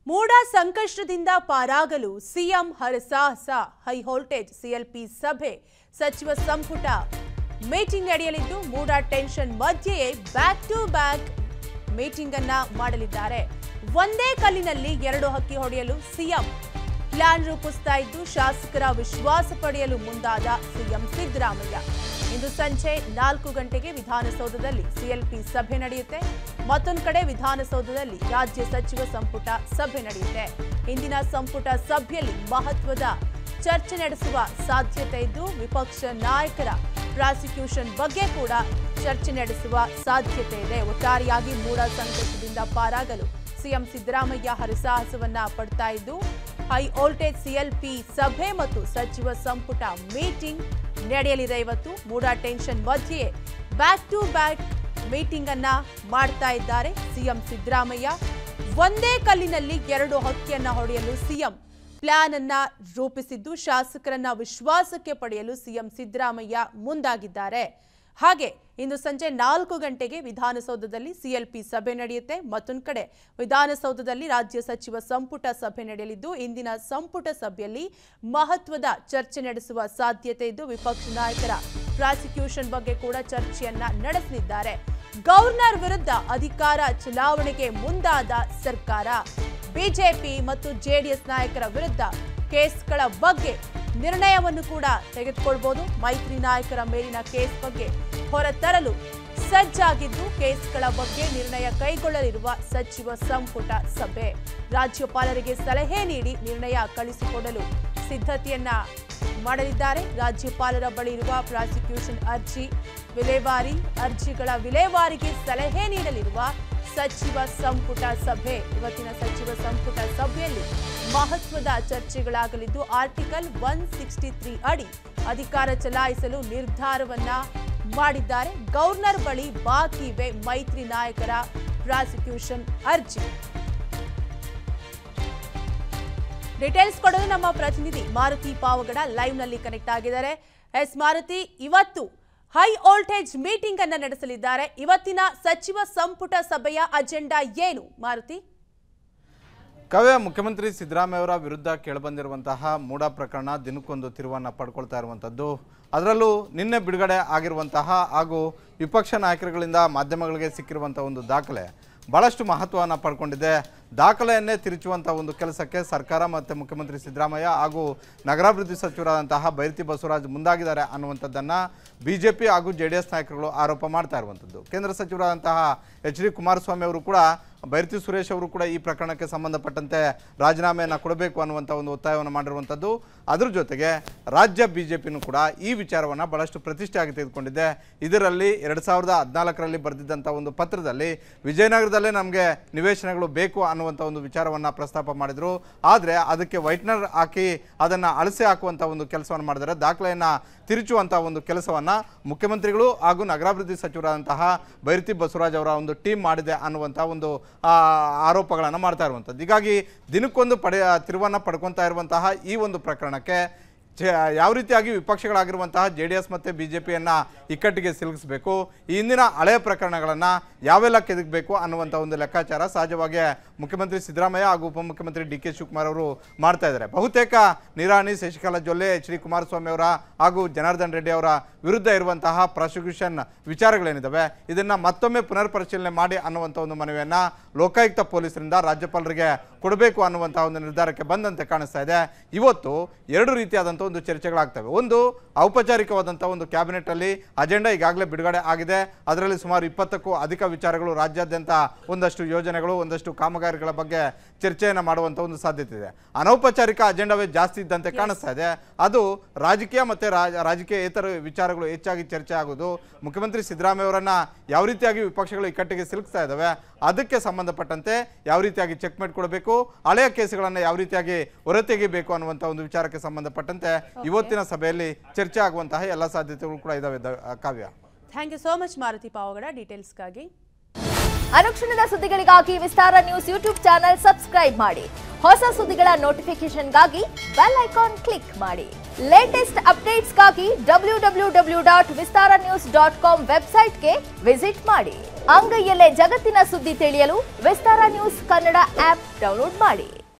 ಮೂಡ ಸಂಕಷ್ಟದಿಂದ ಪಾರಾಗಲು ಸಿಎಂ ಹರಸಾಹಸ ಹೈ ವೋಲ್ಟೇಜ್ ಸಿಎಲ್ಪಿ ಸಭೆ ಸಚಿವ ಸಂಪುಟ ಮೀಟಿಂಗ್ ನಡೆಯಲಿದ್ದು ಮೂಡ ಟೆನ್ಷನ್ ಮಧ್ಯೆಯೇ ಬ್ಯಾಕ್ ಟು ಬ್ಯಾಕ್ ಮೀಟಿಂಗ್ ಅನ್ನ ಮಾಡಲಿದ್ದಾರೆ ಒಂದೇ ಕಲ್ಲಿನಲ್ಲಿ ಎರಡು ಹಕ್ಕಿ ಹೊಡೆಯಲು ಸಿಎಂ ಪ್ಲಾನ್ ರೂಪಿಸ್ತಾ ಇದ್ದು ಶಾಸಕರ ವಿಶ್ವಾಸ ಪಡೆಯಲು ಮುಂದಾದ ಸಿಎಂ ಸಿದ್ದರಾಮಯ್ಯ ಇಂದು ಸಂಜೆ ನಾಲ್ಕು ಗಂಟೆಗೆ ವಿಧಾನಸೌಧದಲ್ಲಿ ಸಿಎಲ್ಪಿ ಸಭೆ ನಡೆಯುತ್ತೆ ಮತ್ತೊಂದು ಕಡೆ ವಿಧಾನಸೌಧದಲ್ಲಿ ರಾಜ್ಯ ಸಚಿವ ಸಂಪುಟ ಸಭೆ ನಡೆಯುತ್ತೆ ಇಂದಿನ ಸಂಪುಟ ಸಭೆಯಲ್ಲಿ ಮಹತ್ವದ ಚರ್ಚೆ ನಡೆಸುವ ಸಾಧ್ಯತೆ ಇದ್ದು ವಿಪಕ್ಷ ನಾಯಕರ ಪ್ರಾಸಿಕ್ಯೂಷನ್ ಬಗ್ಗೆ ಕೂಡ ಚರ್ಚೆ ನಡೆಸುವ ಸಾಧ್ಯತೆ ಇದೆ ಒಟ್ಟಾರೆಯಾಗಿ ಮೂಡ ಸಂಕಷ್ಟದಿಂದ ಪಾರಾಗಲು ಸಿಎಂ ಸಿದ್ದರಾಮಯ್ಯ ಹರಸಾಹಸವನ್ನ ಪಡ್ತಾ ಇದ್ದು ಹೈ ವೋಲ್ಟೇಜ್ ಸಿಎಲ್ಪಿ ಸಭೆ ಮತ್ತು ಸಚಿವ ಸಂಪುಟ ಮೀಟಿಂಗ್ ನಡೆಯಲಿದೆ ಇವತ್ತು ಮೂಡ ಟೆನ್ಷನ್ ಮಧ್ಯೆಯೇ ಬ್ಯಾಕ್ ಟು ಬ್ಯಾಕ್ ಮೀಟಿಂಗ್ ಅನ್ನ ಮಾಡ್ತಾ ಇದ್ದಾರೆ ಸಿಎಂ ಸಿದ್ದರಾಮಯ್ಯ ಒಂದೇ ಕಲ್ಲಿನಲ್ಲಿ ಎರಡು ಹಕ್ಕಿಯನ್ನ ಹೊಡೆಯಲು ಸಿಎಂ ಪ್ಲಾನ್ ಅನ್ನ ರೂಪಿಸಿದ್ದು ಶಾಸಕರನ್ನ ವಿಶ್ವಾಸಕ್ಕೆ ಪಡೆಯಲು ಸಿಎಂ ಸಿದ್ದರಾಮಯ್ಯ ಮುಂದಾಗಿದ್ದಾರೆ ಹಾಗೆ ಇಂದು ಸಂಜೆ ನಾಲ್ಕು ಗಂಟೆಗೆ ವಿಧಾನಸೌಧದಲ್ಲಿ ಸಿಎಲ್ಪಿ ಸಭೆ ನಡೆಯುತ್ತೆ ಮತ್ತೊಂದು ಕಡೆ ವಿಧಾನಸೌಧದಲ್ಲಿ ರಾಜ್ಯ ಸಚಿವ ಸಂಪುಟ ಸಭೆ ನಡೆಯಲಿದ್ದು ಇಂದಿನ ಸಂಪುಟ ಸಭೆಯಲ್ಲಿ ಮಹತ್ವದ ಚರ್ಚೆ ನಡೆಸುವ ಸಾಧ್ಯತೆ ಇದ್ದು ವಿಪಕ್ಷ ನಾಯಕರ ಪ್ರಾಸಿಕ್ಯೂಷನ್ ಬಗ್ಗೆ ಕೂಡ ಚರ್ಚೆಯನ್ನ ನಡೆಸಲಿದ್ದಾರೆ ಗವರ್ನರ್ ವಿರುದ್ಧ ಅಧಿಕಾರ ಚಲಾವಣೆಗೆ ಮುಂದಾದ ಸರ್ಕಾರ ಬಿಜೆಪಿ ಮತ್ತು ಜೆಡಿಎಸ್ ನಾಯಕರ ವಿರುದ್ಧ ಕೇಸ್ಗಳ ಬಗ್ಗೆ ನಿರ್ಣಯವನ್ನು ಕೂಡ ತೆಗೆದುಕೊಳ್ಬಹುದು ಮೈತ್ರಿ ನಾಯಕರ ಮೇಲಿನ ಕೇಸ್ ಬಗ್ಗೆ ಹೊರತರಲು ಸಜ್ಜಾಗಿದ್ದು ಕೇಸ್ಗಳ ಬಗ್ಗೆ ನಿರ್ಣಯ ಕೈಗೊಳ್ಳಲಿರುವ ಸಚಿವ ಸಂಪುಟ ಸಭೆ ರಾಜ್ಯಪಾಲರಿಗೆ ಸಲಹೆ ನೀಡಿ ನಿರ್ಣಯ ಕಳಿಸಿಕೊಡಲು ಸಿದ್ಧತೆಯನ್ನ ಮಾಡಲಿದ್ದಾರೆ ರಾಜ್ಯಪಾಲರ ಬಳಿ ಇರುವ ಪ್ರಾಸಿಕ್ಯೂಷನ್ ಅರ್ಜಿ ವಿಲೇವಾರಿ ಅರ್ಜಿಗಳ ವಿಲೇವಾರಿಗೆ ಸಲಹೆ ನೀಡಲಿರುವ ಸಚಿವ ಸಂಪುಟ ಸಭೆ ಇವತ್ತಿನ ಸಚಿವ ಸಂಪುಟ ಸಭೆಯಲ್ಲಿ ಮಹತ್ವದ ಚರ್ಚೆಗಳಾಗಲಿದ್ದು ಆರ್ಟಿಕಲ್ ಒನ್ ಸಿಕ್ಸ್ಟಿ ತ್ರೀ ಅಡಿ ಅಧಿಕಾರ ಚಲಾಯಿಸಲು ನಿರ್ಧಾರವನ್ನ ಮಾಡಿದ್ದಾರೆ ಗವರ್ನರ್ ಬಳಿ ಬಾಕಿ ಇವೆ ಮೈತ್ರಿ ನಾಯಕರ ಪ್ರಾಸಿಕ್ಯೂಷನ್ ಅರ್ಜಿ ಡೀಟೇಲ್ಸ್ ಕೊಡಲು ನಮ್ಮ ಪ್ರತಿನಿಧಿ ಮಾರುತಿ ಪಾವಗಡ ಲೈವ್ ನಲ್ಲಿ ಕನೆಕ್ಟ್ ಆಗಿದ್ದಾರೆ ಎಸ್ ಮಾರುತಿ ಇವತ್ತು ಹೈ ವೋಲ್ಟೇಜ್ ಮೀಟಿಂಗ್ ಅನ್ನ ನಡೆಸಲಿದ್ದಾರೆ ಇವತ್ತಿನ ಸಚಿವ ಸಂಪುಟ ಸಭೆಯ ಅಜೆಂಡಾ ಏನು ಮಾರುತಿ ಕಾವ್ಯ ಮುಖ್ಯಮಂತ್ರಿ ಸಿದ್ದರಾಮಯ್ಯ ಅವರ ವಿರುದ್ಧ ಕೇಳಿಬಂದಿರುವಂತಹ ಮೂಡ ಪ್ರಕರಣ ದಿನಕ್ಕೊಂದು ತಿರುವನ್ನು ಪಡ್ಕೊಳ್ತಾ ಇರುವಂಥದ್ದು ಅದರಲ್ಲೂ ನಿನ್ನೆ ಬಿಡುಗಡೆ ಆಗಿರುವಂತಹ ಹಾಗೂ ವಿಪಕ್ಷ ನಾಯಕರುಗಳಿಂದ ಮಾಧ್ಯಮಗಳಿಗೆ ಸಿಕ್ಕಿರುವಂಥ ಒಂದು ದಾಖಲೆ ಭಾಳಷ್ಟು ಮಹತ್ವವನ್ನು ಪಡ್ಕೊಂಡಿದೆ ದಾಖಲೆಯನ್ನೇ ತಿರುಚುವಂಥ ಒಂದು ಕೆಲಸಕ್ಕೆ ಸರ್ಕಾರ ಮತ್ತು ಮುಖ್ಯಮಂತ್ರಿ ಸಿದ್ದರಾಮಯ್ಯ ಹಾಗೂ ನಗರಾಭಿವೃದ್ಧಿ ಸಚಿವರಾದಂತಹ ಬೈರತಿ ಬಸವರಾಜ್ ಮುಂದಾಗಿದ್ದಾರೆ ಅನ್ನುವಂಥದ್ದನ್ನು ಬಿ ಜೆ ಪಿ ಹಾಗೂ ಜೆ ಡಿ ಎಸ್ ನಾಯಕರುಗಳು ಆರೋಪ ಮಾಡ್ತಾ ಇರುವಂಥದ್ದು ಕೇಂದ್ರ ಸಚಿವರಾದಂತಹ ಎಚ್ ಡಿ ಕುಮಾರಸ್ವಾಮಿ ಅವರು ಕೂಡ ಬೈರತಿ ಸುರೇಶ್ ಅವರು ಕೂಡ ಈ ಪ್ರಕರಣಕ್ಕೆ ಸಂಬಂಧಪಟ್ಟಂತೆ ರಾಜೀನಾಮೆಯನ್ನು ಕೊಡಬೇಕು ಅನ್ನುವಂಥ ಒಂದು ಒತ್ತಾಯವನ್ನು ಮಾಡಿರುವಂಥದ್ದು ಅದ್ರ ಜೊತೆಗೆ ರಾಜ್ಯ ಬಿ ಜೆ ಪಿನೂ ಕೂಡ ಈ ವಿಚಾರವನ್ನು ಭಾಳಷ್ಟು ಪ್ರತಿಷ್ಠೆಯಾಗಿ ತೆಗೆದುಕೊಂಡಿದೆ ಇದರಲ್ಲಿ ಎರಡು ಸಾವಿರದ ಹದಿನಾಲ್ಕರಲ್ಲಿ ಬರೆದಿದ್ದಂಥ ಒಂದು ಪತ್ರದಲ್ಲಿ ವಿಜಯನಗರದಲ್ಲೇ ನಮಗೆ ನಿವೇಶನಗಳು ಬೇಕು ಅನ್ನುವಂಥ ಒಂದು ವಿಚಾರವನ್ನು ಪ್ರಸ್ತಾಪ ಮಾಡಿದರು ಆದರೆ ಅದಕ್ಕೆ ವೈಟ್ನರ್ ಹಾಕಿ ಅದನ್ನು ಅಳಸೆ ಹಾಕುವಂಥ ಒಂದು ಕೆಲಸವನ್ನು ಮಾಡಿದರೆ ದಾಖಲೆಯನ್ನು ತಿರುಚುವಂಥ ಒಂದು ಕೆಲಸವನ್ನು ಮುಖ್ಯಮಂತ್ರಿಗಳು ಹಾಗೂ ನಗರಾಭಿವೃದ್ಧಿ ಸಚಿವರಾದಂತಹ ಬೈರತಿ ಬಸವರಾಜ್ ಅವರ ಒಂದು ಟೀಮ್ ಮಾಡಿದೆ ಅನ್ನುವಂಥ ಒಂದು ಆರೋಪಗಳನ್ನು ಮಾಡ್ತಾ ಇರುವಂಥದ್ದು ಹೀಗಾಗಿ ದಿನಕ್ಕೊಂದು ಪಡೆ ತಿರುವನ್ನು ಪಡ್ಕೊತಾ ಇರುವಂತಹ ಈ ಒಂದು ಪ್ರಕರಣಕ್ಕೆ ಚ ಯಾವ ರೀತಿಯಾಗಿ ವಿಪಕ್ಷಗಳಾಗಿರುವಂತಹ ಜೆ ಡಿ ಎಸ್ ಮತ್ತು ಬಿ ಜೆ ಪಿಯನ್ನು ಇಕ್ಕಟ್ಟಿಗೆ ಸಿಲುಕಿಸಬೇಕು ಈ ಹಿಂದಿನ ಹಳೆಯ ಪ್ರಕರಣಗಳನ್ನು ಯಾವೆಲ್ಲ ಕೆದಕಬೇಕು ಅನ್ನುವಂಥ ಒಂದು ಲೆಕ್ಕಾಚಾರ ಸಹಜವಾಗಿ ಮುಖ್ಯಮಂತ್ರಿ ಸಿದ್ದರಾಮಯ್ಯ ಹಾಗೂ ಉಪಮುಖ್ಯಮಂತ್ರಿ ಡಿ ಕೆ ಶಿವಕುಮಾರ್ ಅವರು ಮಾಡ್ತಾ ಇದ್ದಾರೆ ಬಹುತೇಕ ನಿರಾಣಿ ಶಶಿಕಲಾ ಜೊಲ್ಲೆ ಎಚ್ ಡಿ ಕುಮಾರಸ್ವಾಮಿ ಅವರ ಹಾಗೂ ಜನಾರ್ದನ್ ರೆಡ್ಡಿ ಅವರ ವಿರುದ್ಧ ಇರುವಂತಹ ಪ್ರಾಸಿಕ್ಯೂಷನ್ ವಿಚಾರಗಳೇನಿದ್ದಾವೆ ಇದನ್ನು ಮತ್ತೊಮ್ಮೆ ಪುನರ್ ಪರಿಶೀಲನೆ ಮಾಡಿ ಅನ್ನುವಂಥ ಒಂದು ಮನವಿಯನ್ನು ಲೋಕಾಯುಕ್ತ ಪೊಲೀಸರಿಂದ ರಾಜ್ಯಪಾಲರಿಗೆ ಕೊಡಬೇಕು ಅನ್ನುವಂಥ ಒಂದು ನಿರ್ಧಾರಕ್ಕೆ ಬಂದಂತೆ ಕಾಣಿಸ್ತಾ ಇದೆ ಇವತ್ತು ಎರಡು ರೀತಿಯಾದಂಥ ಒಂದು ಚರ್ಚೆಗಳಾಗ್ತವೆ ಒಂದು ಔಪಚಾರಿಕವಾದಂಥ ಒಂದು ಕ್ಯಾಬಿನೆಟಲ್ಲಿ ಅಜೆಂಡಾ ಈಗಾಗಲೇ ಬಿಡುಗಡೆ ಆಗಿದೆ ಅದರಲ್ಲಿ ಸುಮಾರು ಇಪ್ಪತ್ತಕ್ಕೂ ಅಧಿಕ ವಿಚಾರಗಳು ರಾಜ್ಯಾದ್ಯಂತ ಒಂದಷ್ಟು ಯೋಜನೆಗಳು ಒಂದಷ್ಟು ಕಾಮಗಾರಿಗಳ ಬಗ್ಗೆ ಚರ್ಚೆಯನ್ನು ಮಾಡುವಂಥ ಒಂದು ಸಾಧ್ಯತೆ ಇದೆ ಅನೌಪಚಾರಿಕ ಅಜೆಂಡವೇ ಜಾಸ್ತಿ ಇದ್ದಂತೆ ಕಾಣಿಸ್ತಾ ಇದೆ ಅದು ರಾಜಕೀಯ ಮತ್ತು ರಾಜಕೀಯೇತರ ವಿಚಾರಗಳು ಹೆಚ್ಚಾಗಿ ಚರ್ಚೆ ಆಗೋದು ಮುಖ್ಯಮಂತ್ರಿ ಸಿದ್ದರಾಮಯ್ಯ ಅವರನ್ನ ಯಾವ ರೀತಿಯಾಗಿ ವಿಪಕ್ಷಗಳು ಇಕ್ಕಟ್ಟಿಗೆ ಸಿಲುಕ್ತಾ ಇದ್ದಾವೆ ಅದಕ್ಕೆ ಸಂಬಂಧಪಟ್ಟಂತೆ ಯಾವ ರೀತಿಯಾಗಿ ಚೆಕ್ಮೇಟ್ ಕೊಡಬೇಕು ಹಳೆಯ ಕೇಸುಗಳನ್ನು ಯಾವ ರೀತಿಯಾಗಿ ಹೊರತೆಗೆಯಬೇಕು ಅನ್ನುವಂಥ ಒಂದು ವಿಚಾರಕ್ಕೆ ಸಂಬಂಧಪಟ್ಟಂತೆ ಇವತ್ತಿನ ಸಭೆಯಲ್ಲಿ ಚರ್ಚೆ ಆಗುವಂತಹ ಎಲ್ಲ ಸಾಧ್ಯತೆಗಳು ಕೂಡ ಇದಾವೆ ದ- Kavya thank you so much Maruti Pavagada ಡೀಟೇಲ್ಸ್ಗಾಗಿ ಅನುಕ್ಷಣದ ಸುದ್ದಿಗಳಿಗಾಗಿ Vistara news YouTube channel subscribe ಮಾಡಿ ಹೊಸ ಸುದ್ದಿಗಳ ನೋಟಿಫಿಕೇಶನ್ಗಾಗಿ ಬೆಲ್ ಐಕಾನ್ ಕ್ಲಿಕ್ ಮಾಡಿ ಲೇಟೆಸ್ಟ್ ಅಪ್ಡೇಟ್ಸ್ಗಾಗಿ W W W dot Vistara news dot com ವೆಬ್ಸೈಟ್ಗೆ ವಿಸಿಟ್ ಮಾಡಿ ಅಂಗೈಯಲ್ಲೇ ಜಗತ್ತಿನ ಸುದ್ದಿ ತಿಳಿಯಲು Vistara news Kannada app download ಮಾಡಿ